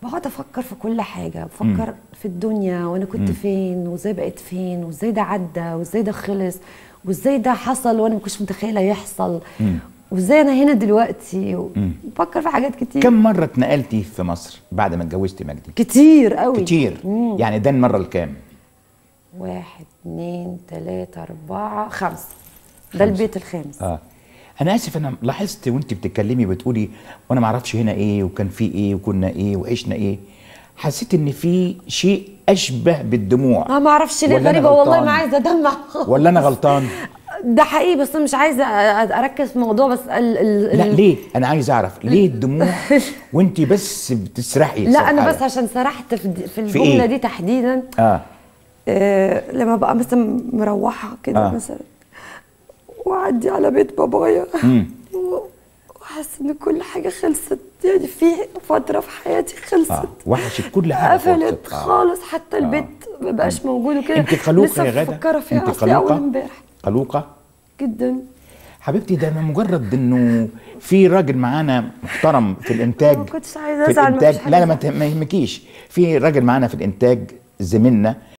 بقعد افكر في كل حاجه بفكر في الدنيا وانا كنت فين وازاي بقيت فين وازاي ده عدى وازاي ده خلص وازاي ده حصل وانا ما كنتش متخيله يحصل وازاي انا هنا دلوقتي بفكر في حاجات كتير كم مره اتنقلتي في مصر بعد ما اتجوزتي مجدي كتير قوي كتير يعني ده المره الكام واحد اتنين تلاتة أربعة خمسة ده البيت الخامس اه انا اسف انا لاحظت وانت بتتكلمي بتقولي وانا ما اعرفش هنا ايه وكان في ايه وكنا ايه وعشنا ايه حسيت ان في شيء اشبه بالدموع أنا ما أعرفش ليه ولا أنا غريبة والله غلطان؟ ما عايزة أدمع ولا انا غلطان ده حقيقي بس أنا مش عايزة أ- أركز في الموضوع بس ال ال لا ال- ليه انا عايز اعرف ليه الدموع وانت بس بتسرحي لا أنا سرحانة؟ بس عشان سرحت في, دي- في في الجملة إيه؟ دي تحديدا اه آه لما بقى مثلا مروحة كده آه. آه. مثلا وأعدي على بيت بابايا مم. و- وأحس إن كل حاجة خلصت يعني في فترة في حياتي خلصت اه وحشت كل حاجه قفلت خلصت. آه. خالص حتى البيت ما بقاش موجود وكده انت خلوقه لسه يا غاده مفكرة فيها انت أصلي أول خلوقه امبارح خلوقه جدا حبيبتي ده أنا مجرد انه في راجل معانا محترم في الانتاج ما كنتش عايزة في أزعل، الانتاج مفيش حاجة لا لا ما أزعل. ت- ما يهمكيش في راجل معانا في الانتاج زميلنا